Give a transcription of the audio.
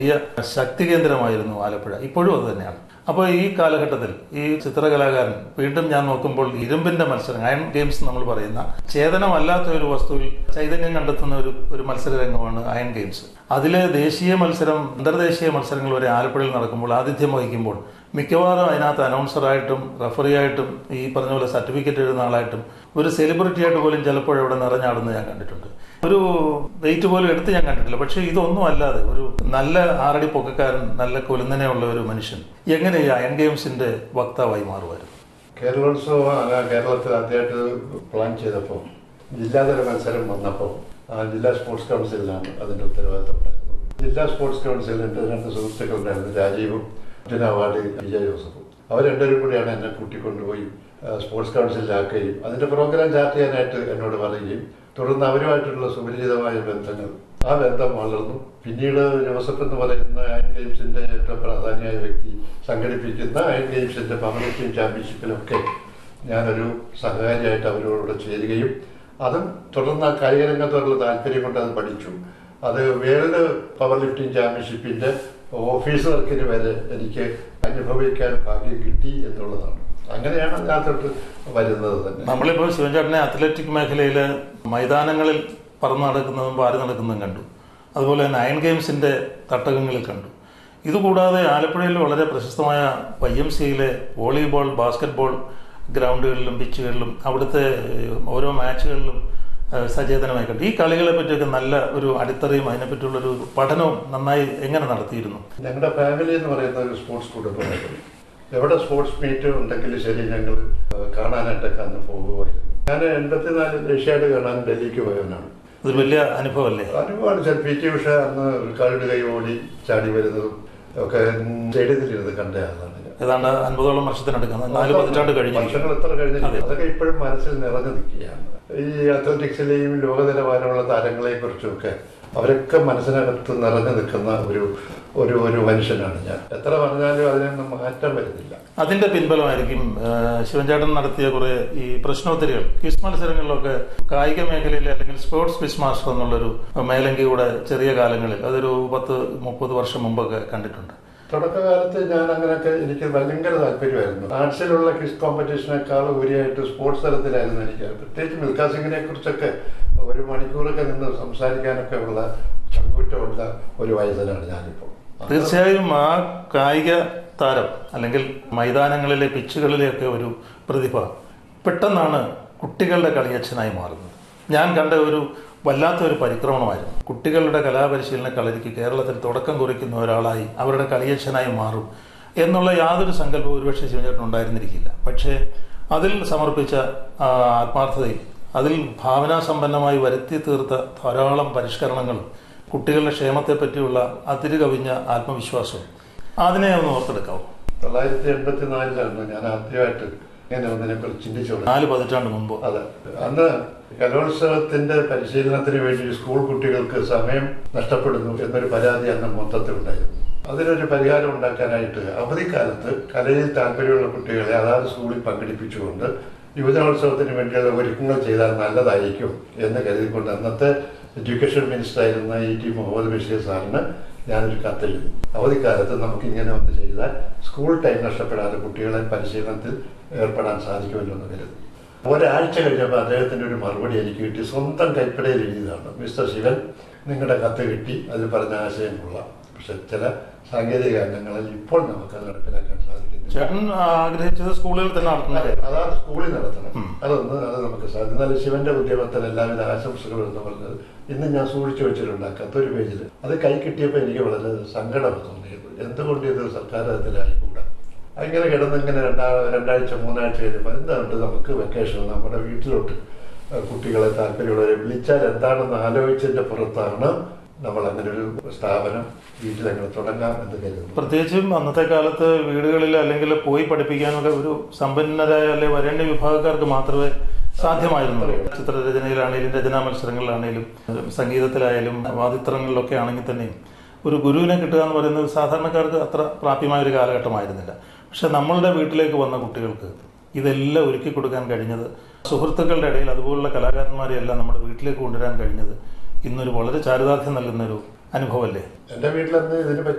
വലിയ ശക്തി കേന്ദ്രമായിരുന്നു ആലപ്പുഴ ഇപ്പോഴും അത് തന്നെയാണ് അപ്പോൾ ഈ കാലഘട്ടത്തിൽ ഈ ചിത്രകലാകാരൻ വീണ്ടും ഞാൻ നോക്കുമ്പോൾ ഇരുമ്പിന്റെ മത്സരം അയൺ ഗെയിംസ് നമ്മൾ പറയുന്ന ചേതനമല്ലാത്ത ഒരു വസ്തുവിൽ ചൈതന്യം കണ്ടെത്തുന്ന ഒരു ഒരു മത്സര രംഗമാണ് അയൺ ഗെയിംസ് അതിലെ ദേശീയ മത്സരം അന്തർദേശീയ മത്സരങ്ങൾ വരെ ആലപ്പുഴയിൽ നടക്കുമ്പോൾ ആതിഥ്യം വഹിക്കുമ്പോൾ മിക്കവാറും അതിനകത്ത് അനൗൺസറായിട്ടും റഫറിയായിട്ടും ഈ പറഞ്ഞ പോലെ സർട്ടിഫിക്കറ്റ് എഴുതുന്ന ആളായിട്ടും ഒരു സെലിബ്രിറ്റി ആയിട്ട് പോലും ചിലപ്പോൾ ഇവിടെ നിറഞ്ഞാടുന്നത് ഞാൻ കണ്ടിട്ടുണ്ട് ഒരു വെയിറ്റ് പോലും എടുത്ത് ഞാൻ കണ്ടിട്ടില്ല പക്ഷേ ഇതൊന്നും അല്ലാതെ ഒരു നല്ല ആറടി പൊക്കക്കാരൻ നല്ല കൊലുന്നനെയുള്ള ഒരു മനുഷ്യൻ എങ്ങനെ ഈ അയൺ ഗെയിംസിന്റെ വക്താവായി മാറുമായിരുന്നു കേരളോത്സവം ആ കേരളത്തിൽ ആദ്യമായിട്ട് പ്ലാൻ ചെയ്തപ്പോൾ ജില്ലാതല മത്സരം വന്നപ്പോൾ ആ ജില്ലാ സ്പോർട്സ് കൗൺസിലിനാണ് അതിന്റെ ഉത്തരവാദിത്തം ഉണ്ടായിരുന്നത് ജില്ലാ സ്പോർട്സ് കൗൺസിലിന്റെ രണ്ട് സുഹൃത്തുക്കളുണ്ടായിരുന്നു രാജീവും അർജുന അവാർഡ് വിജയ ജോസഫും അവർ രണ്ടുപേരും കൂടിയാണ് എന്നെ കൂട്ടിക്കൊണ്ടുപോയി ആ, സ്പോർട്സ് കൗൺസിലിലാക്കുകയും അതിന്റെ പ്രോഗ്രാം ചാർട്ട് ചെയ്യാനായിട്ട് എന്നോട് പറയുകയും തുടർന്ന് അവരുമായിട്ടുള്ള സുപരിചിതമായ ബന്ധങ്ങൾ ആ ബന്ധം വളർന്നു പിന്നീട് ജോസഫ് എന്ന് പറയുന്ന അയൺ ഗെയിംസിന്റെ ഏറ്റവും പ്രാധാന്യമായ വ്യക്തി സംഘടിപ്പിക്കുന്ന അയൺ ഗെയിംസിന്റെ പവർ ലിഫ്റ്റിംഗ് ചാമ്പ്യൻഷിപ്പിലൊക്കെ ഞാനൊരു സഹകാരിയായിട്ട് അവരോട് ചേരുകയും അതും തുടർന്ന് ആ കായിക രംഗത്തോടുള്ള താല്പര്യം കൊണ്ട് അത് പഠിച്ചു അത് വേൾഡ് പവർ ലിഫ്റ്റിംഗ് ചാമ്പ്യൻഷിപ്പിന്റെ ഓഫീസ് വർക്കിന് വരെ എനിക്ക് അനുഭവിക്കാൻ ഭാഗ്യം കിട്ടി എന്നുള്ളതാണ് അങ്ങനെയാണ് അതിനകത്തോട്ട് വരുന്നത് തന്നെ നമ്മളിപ്പോൾ ശിവൻചേട്ടനെ അത്ലറ്റിക് മേഖലയിൽ മൈതാനങ്ങളിൽ പറന്നു നടക്കുന്നതും പാരി നടക്കുന്നതും കണ്ടു അതുപോലെ തന്നെ അയൺ ഗെയിംസിന്റെ തട്ടകങ്ങളിൽ കണ്ടു ഇതുകൂടാതെ ആലപ്പുഴയിൽ വളരെ പ്രശസ്തമായ വൈ എം സിയിലെ വോളിബോൾ ബാസ്കറ്റ്ബോൾ ഗ്രൗണ്ടുകളിലും പിച്ചുകളിലും അവിടുത്തെ ഏഹ്, ഓരോ മാച്ചുകളിലും ഏഹ്, സചേതനമായി കണ്ടു ഈ കളികളെ പറ്റിയൊക്കെ നല്ല ഒരു അടിത്തറയും അതിനെപ്പറ്റിയുള്ളൊരു പഠനവും നന്നായി എങ്ങനെ നടത്തിയിരുന്നു ഞങ്ങളുടെ ഫാമിലി എന്ന് പറയുന്ന ഒരു സ്പോർട്സ് കുടുംബമായിരുന്നു എവിടെ സ്പോർട്സ് മീറ്റ് ഉണ്ടെങ്കിലും ശരി ഞങ്ങൾ കാണാനായിട്ടൊക്കെ അന്ന് പോകുമായിരുന്നു ഞാൻ എൺപത്തിനാലിൽ ഏഷ്യാഡ് കാണാൻ ഡൽഹിക്ക് പോയവനാണ് ഇതൊരു വലിയ അനുഭവമല്ലേ അനുഭവമാണ് സാർ പി ടി ഉഷ അന്ന് കാലുടെ കൈ ഓടി ചാടി വരുന്നതും ഒക്കെ സ്റ്റേഡിയത്തിലിരുന്ന് കണ്ട ആളാണ് ഞാൻ ഏതാണ്ട് അൻപതോളം വർഷത്തിനടുക്കാം നാല് പതിറ്റാണ്ട് കഴിഞ്ഞു വർഷങ്ങൾ എത്ര കഴിഞ്ഞില്ല അതെ. അതൊക്കെ ഇപ്പോഴും മനസ്സിൽ നിറഞ്ഞു നിൽക്കുകയാണ് ഈ അത്ലറ്റിക്സിലെയും ലോക നിലവാരമുള്ള താരങ്ങളെ കുറിച്ചുമൊക്കെ അവരൊക്കെ മനസ്സിനകത്ത് നിറഞ്ഞു നിൽക്കുന്ന ഒരു ഒരു ഒരു മനുഷ്യനാണ് ഞാൻ എത്ര പറഞ്ഞാലും അതിനൊന്നും മാറ്റം വരുന്നില്ല അതിന്റെ പിൻബലമായിരിക്കും ആ, ശിവൻചേട്ടൻ നടത്തിയ കുറെ ഈ പ്രശ്നോത്തരികൾ ക്വിസ് മത്സരങ്ങളിലൊക്കെ കായിക മേഖലയിൽ അല്ലെങ്കിൽ സ്പോർട്സ് ക്വിസ് മാസ്റ്റർ എന്നുള്ളൊരു മേലങ്കി കൂടെ ചെറിയ കാലങ്ങളിൽ അതൊരു പത്ത് മുപ്പത് വർഷം മുമ്പൊക്കെ കണ്ടിട്ടുണ്ട് തുടക്കകാലത്ത് ഞാൻ അങ്ങനെയൊക്കെ എനിക്ക് ഭയങ്കര താല്പര്യമായിരുന്നു ആർട്സിലുള്ള ക്വിസ് കോമ്പറ്റീഷനേക്കാൾ ഉപരിയായിട്ട് സ്പോർട്സ് തലത്തിലായിരുന്നു എനിക്ക് പ്രത്യേകിച്ച് മിൽഖാ സിംഗിനെ കുറിച്ചൊക്കെ ഒരു മണിക്കൂറൊക്കെ നിന്ന് സംസാരിക്കാനൊക്കെ ഉള്ള ചങ്കൂറ്റമുള്ള ഒരു വയസ്സനാണ് ഞാനിപ്പോൾ തീർച്ചയായും ആ കായിക താരം അല്ലെങ്കിൽ മൈതാനങ്ങളിലെ പിച്ചുകളിലെയൊക്കെ ഒരു പ്രതിഭ പെട്ടെന്നാണ് കുട്ടികളുടെ കളിയച്ഛനായി മാറുന്നത് ഞാൻ കണ്ട ഒരു വല്ലാത്ത ഒരു പരിക്രമണമായിരുന്നു കുട്ടികളുടെ കലാപരിശീലന കളരിക്ക് കേരളത്തിൽ തുടക്കം കുറിക്കുന്ന ഒരാളായി അവരുടെ കളിയച്ഛനായി മാറും എന്നുള്ള യാതൊരു സങ്കല്പവും ഒരുപക്ഷെ ശിവചേട്ടൻ ഉണ്ടായിരുന്നിരിക്കില്ല പക്ഷേ അതിൽ സമർപ്പിച്ച ആ, ആത്മാർത്ഥതയും അതിൽ ഭാവനാസമ്പന്നമായി വരുത്തി തീർത്ത ധാരാളം പരിഷ്കരണങ്ങളും കുട്ടികളുടെ ക്ഷേമത്തെ പറ്റിയുള്ള അതിര് കവിഞ്ഞ ആത്മവിശ്വാസവും അതിനെ ഒന്ന് ഓർത്തെടുക്കാവോ തൊള്ളായിരത്തി എൺപത്തിനാലിലാണ് ഞാൻ ആദ്യമായിട്ട് ഇങ്ങനെ ഒന്നിനെ കുറിച്ച് ചിന്തിച്ചു നാല് പതിറ്റാണ്ട് മുമ്പ് അതെ അന്ന് കലോത്സവത്തിന്റെ പരിശീലനത്തിന് വേണ്ടി സ്കൂൾ കുട്ടികൾക്ക് സമയം നഷ്ടപ്പെടുന്നു എന്നൊരു പരാതി അന്ന് മൊത്തത്തിൽ ഉണ്ടായിരുന്നു അതിനൊരു പരിഹാരം ഉണ്ടാക്കാനായിട്ട് അവധിക്കാലത്ത് കലയിൽ താല്പര്യമുള്ള കുട്ടികളെ അതാത് സ്കൂളിൽ പങ്കെടുപ്പിച്ചുകൊണ്ട് യുവജനോത്സവത്തിന് വേണ്ടിയുള്ള ഒരുക്കങ്ങൾ ചെയ്താൽ നല്ലതായിരിക്കും എന്ന് കരുതിക്കൊണ്ട് അന്നത്തെ എഡ്യൂക്കേഷൻ മിനിസ്റ്റർ ആയിരുന്ന ഇ ടി മുഹമ്മദ് ബഷീർ സാറിന് ഞാനൊരു കത്തെഴുതി അവധിക്കാലത്ത് നമുക്ക് ഇങ്ങനെ ഒന്ന് ചെയ്താൽ സ്കൂൾ ടൈം നഷ്ടപ്പെടാതെ കുട്ടികളെ പരിശീലനത്തിൽ ഏർപ്പെടാൻ സാധിക്കുമല്ലോ എന്ന് കരുതി ഒരാഴ്ച കഴിഞ്ഞപ്പോൾ അദ്ദേഹത്തിന്റെ ഒരു മറുപടി എനിക്ക് കിട്ടി സ്വന്തം കൈപ്പടയിൽ എഴുതിയതാണ് മിസ്റ്റർ ശിവൻ നിങ്ങളുടെ കത്ത് കിട്ടി അതിൽ പറഞ്ഞ ആശയം കൊള്ളാം പക്ഷെ ചില സാങ്കേതിക കാരണങ്ങളിൽ ഇപ്പോൾ നമുക്ക് അത് നടപ്പിലാക്കാൻ സാധിക്കുന്നില്ല ചേട്ടൻ ആഗ്രഹിച്ചത് സ്കൂളുകളിൽ തന്നെ നടത്തുന്നത് അതെ അതാണ് സ്കൂളിൽ നടത്തണം അതൊന്ന് അത് നമുക്ക് സാധിക്കും എന്നാലും ശിവന്റെ ഉദ്യമത്തിന് എല്ലാവിധ ആശംസകളും എന്ന് പറഞ്ഞത് ഇന്ന് ഞാൻ സൂക്ഷിച്ചു വെച്ചിട്ടുണ്ട് ആ കത്തൊരു പേജിൽ അത് കൈ കിട്ടിയപ്പോൾ എനിക്ക് വളരെ സങ്കടം തോന്നിയത് എന്തുകൊണ്ട് ഇത് സർക്കാർ തലത്തിലായിക്കൂടാ അങ്ങനെ കിടന്നിങ്ങനെ രണ്ടാ രണ്ടാഴ്ച മൂന്നാഴ്ച കഴിയുമ്പോൾ എന്തുകൊണ്ട് നമുക്ക് വെക്കേഷൻ നമ്മുടെ വീട്ടിലോട്ട് ആ, കുട്ടികളെ താല്പര്യമുള്ളവരെ വിളിച്ചാൽ എന്താണെന്ന് ആലോചിച്ചതിന്റെ പുറത്താണ് നമ്മൾ അങ്ങനെ ഒരു സ്ഥാപനം വീട്ടിലങ്ങനെ തുടങ്ങാം എന്ന് കരുതുന്നു പ്രത്യേകിച്ചും അന്നത്തെ കാലത്ത് വീടുകളിൽ അല്ലെങ്കിൽ പോയി പഠിപ്പിക്കാനൊക്കെ ഒരു സമ്പന്നരായ അല്ലെ വരേണ്യ വിഭാഗക്കാർക്ക് മാത്രമേ സാധ്യമായിരുന്നുള്ളൂ ചിത്രരചനയിലാണെങ്കിലും രചനാ മത്സരങ്ങളിലാണെങ്കിലും സംഗീതത്തിലായാലും വാദിത്രങ്ങളിലൊക്കെ ആണെങ്കിൽ തന്നെയും ഒരു ഗുരുവിനെ കിട്ടുക എന്ന് പറയുന്നത് സാധാരണക്കാർക്ക് അത്ര പ്രാപ്യമായ ഒരു കാലഘട്ടമായിരുന്നില്ല പക്ഷെ നമ്മളുടെ വീട്ടിലേക്ക് വന്ന കുട്ടികൾക്ക് ഇതെല്ലാം ഒരുക്കി കൊടുക്കാൻ കഴിഞ്ഞത് സുഹൃത്തുക്കളുടെ ഇടയിൽ അതുപോലുള്ള കലാകാരന്മാരെ എല്ലാം നമ്മുടെ വീട്ടിലേക്ക് കൊണ്ടുവരാൻ കഴിഞ്ഞത് ഇന്നൊരു വളരെ ചാരിതാർത്ഥ്യം നൽകുന്ന ഒരു അനുഭവമല്ലേ എന്റെ വീട്ടിലന്ന് ഇതിനെ പറ്റി